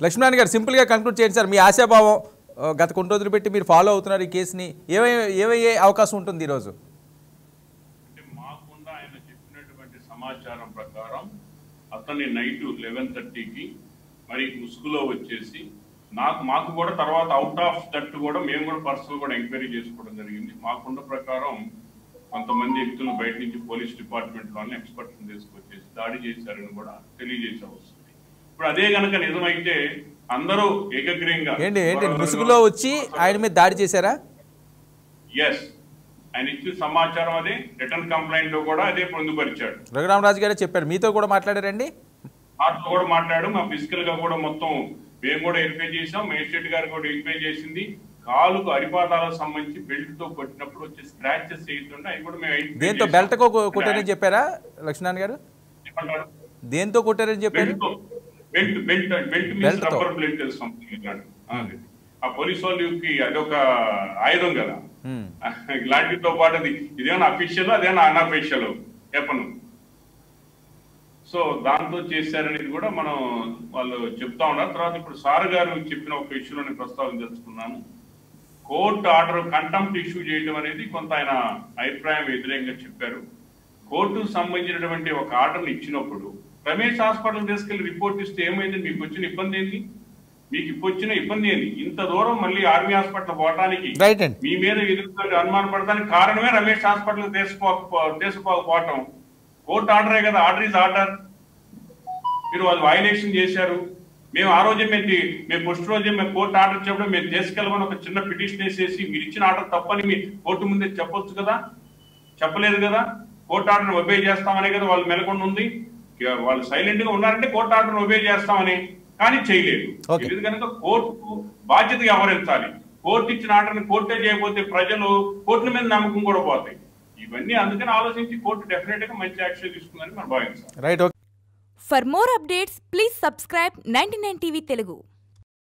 లక్ష్మీనారాయణ గారు సింపుల్గా కన్క్లూడ్ చేయండి సార్ మీ ఆశాభావం ఆ, గత కొన్ని రోజులు పెట్టి మీరు ఫాలో అవుతున్నారు ఈ కేసుని ఏమై ఏమయ్యే అవకాశం ఉంటుంది ఈరోజు అంటే మాకుండా ఆయన చెప్పినటువంటి సమాచారం ప్రకారం అతన్ని నైట్ లెవెన్ థర్టీకి మరి ముసుగులో వచ్చేసి నాకు మాకు కూడా తర్వాత అవుట్ ఆఫ్ దట్ కూడా మేము కూడా పర్సనల్ కూడా ఎంక్వైరీ చేసుకోవడం జరిగింది మాకున్న ప్రకారం కొంతమంది వ్యక్తులు బయట నుంచి పోలీస్ డిపార్ట్మెంట్ లోనే ఎక్స్పర్ట్స్ తీసుకొచ్చేసి దాడి చేశారని కూడా తెలియజేసే వస్తుంది ఇప్పుడు అదే గనక నిజమైతే అందరూ ఏకగ్రీయంగా ఏంటి ఏంటి ముసుగులో వచ్చి ఆయన మీద దాడి చేశారా ఎస్ ఆయన ఇచ్చిన సమాచారం అదే రిటర్న్ కంప్లైంట్ లో కూడా అదే పొందుపరిచాడు రఘురామరాజు గారే చెప్పారు మీతో కూడా మాట్లాడారండి ఆర్తో కూడా మాట్లాడు మా ఫిజికల్ గా కూడా మొత్తం మేము కూడా వెరిఫై చేసాం మేజిస్ట్రేట్ గారు కూడా వెరిఫై చేసింది కాలుకు అరిపాదాలకు సంబంధించి బెల్ట్ తో కొట్టినప్పుడు వచ్చే స్క్రాచెస్ అవుతుంటే అవి కూడా మేము identify దేంతో చేసాం. బెల్ట్కో కొట్టారని చెప్పారా లక్ష్మీనారాయణ గారు ఏమంటారు? దేంతో కొట్టారని చెప్పారు బెల్ట్ తో belt belt belt means belt తో. రబ్బర్ బెల్ట్ సంథింగ్ ఇలాంటి. ఆ, అది. ఆ పోలీస్ వాళ్ళకి అదొక ఆయుధం కదా Hmm. ఇలాంటితో పాటు అది ఇదేమన్నా అఫీషియల్ అదేమన్నా అన్అఫీషియల్ చెప్పను సో దాంతో చేశారనేది కూడా మనం వాళ్ళు చెప్తా ఉన్నారు తర్వాత ఇప్పుడు సార్ గారు చెప్పిన ఒక ఇష్యూలో నేను ప్రస్తావించదలుచుకున్నాను కోర్టు ఆర్డర్ కంటెంప్ట్ ఇష్యూ చేయడం అనేది కొంత ఆయన అభిప్రాయం వ్యతిరేకంగా చెప్పారు కోర్టుకు సంబంధించినటువంటి ఒక ఆర్డర్ని ఇచ్చినప్పుడు రమేష్ హాస్పిటల్ తీసుకెళ్లి రిపోర్ట్ ఇస్తే ఏమైంది మీకు వచ్చిన ఇబ్బంది ఏంది మీకు ఇప్పుడు వచ్చిన ఇబ్బంది ఏంది ఇంత దూరం మళ్ళీ ఆర్మీ హాస్పిటల్ పోవటానికి రైట్ అండి మీ మీద ఎదురు అనుమానపడటానికి కారణమే రమేష్ హాస్పిటల్ తీసుకోక తీసుకోకపోవటం కోర్టు ఆర్డరే కదా ఆర్డర్ ఇస్ ఆర్డర్ మీరు వాళ్ళు వైలేషన్ చేశారు మేము ఆ రోజే మేము తి- మేము ఫస్ట్ రోజే మేము కోర్టు ఆర్డర్ ఇచ్చినప్పుడు మేము తీసుకెళ్ళమని ఒక చిన్న పిటిషన్ వేసేసి మీరు ఇచ్చిన ఆర్డర్ తప్పని మీ కోర్టు ముందే చెప్పొచ్చు కదా చెప్పలేదు కదా కోర్టు ఆర్డర్ ఒబే చేస్తామనే కదా వాళ్ళు మెలకొండి ఉంది ఇక వాళ్ళు సైలెంట్ గా ఉన్నారంటే కోర్టు ఆర్డర్ ఒబే చేస్తామని కానీ చేయలేదు Okay. ఇది కనుక కోర్టుకు బాధ్యత వ్యవహరించాలి కోర్టు ఇచ్చిన ఆర్డర్ని కోర్టే చేయకపోతే ప్రజలు కోర్టుల మీద నమ్మకం కూడా పోతాయి ఇవన్నీ అందుకని ఆలోచించి కోర్టు డెఫినెట్ గా మంచి యాక్షన్ తీసుకుందని మనం భావించాలి right okay For more updates, please subscribe 99 TV Telugu.